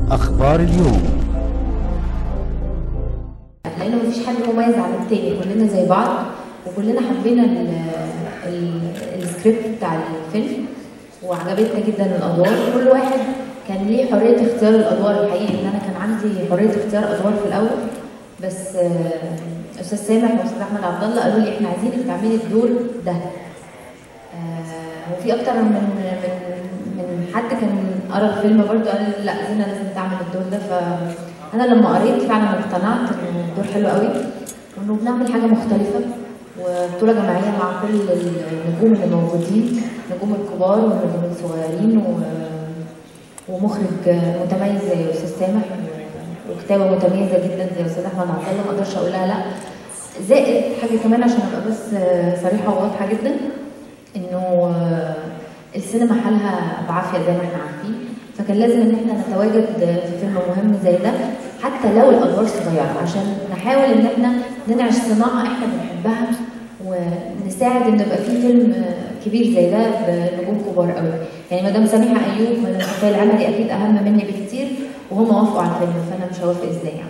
أخبار اليوم لانه مفيش حد مميز عن التاني كلنا زي بعض وكلنا حبينا ال- ال- السكريبت بتاع الفيلم وعجبتنا جدا الادوار كل واحد كان ليه حريه اختيار الادوار الحقيقه ان انا كان عندي حريه اختيار ادوار في الاول بس آه، استاذ سامح واستاذ احمد عبد الله قالوا لي احنا عايزينك تعملي الدور ده آه، وفي اكتر من من من حد كان قرا الفيلم برضه قال لي لا زينه لازم تعمل الدور ده فانا لما قريت فعلا اقتنعت ان الدور حلو قوي وانه بنعمل حاجه مختلفه وبطوله جماعيه مع كل النجوم اللي موجودين النجوم الكبار والنجوم الصغيرين و ومخرج متميز زي استاذ سامح وكتابه متميزه جدا زي استاذ احمد عبد الله ما اقدرش اقول لها لا زائد حاجه كمان عشان ابقى بس صريحه وواضحه جدا انه السينما حالها بعافيه زي ما احنا عارفين فكان لازم ان احنا نتواجد في فيلم مهم زي ده حتى لو الادوار صغيره عشان نحاول ان احنا ننعش صناعه احنا بنحبها ونساعد ان يبقى في فيلم كبير زي ده بنجوم كبار قوي يعني مدام سميحه ايوب مدام صفيه العملي اكيد اهم مني بكتير وهم وافقوا على الفيلم فانا مش هوافق ازاي يعني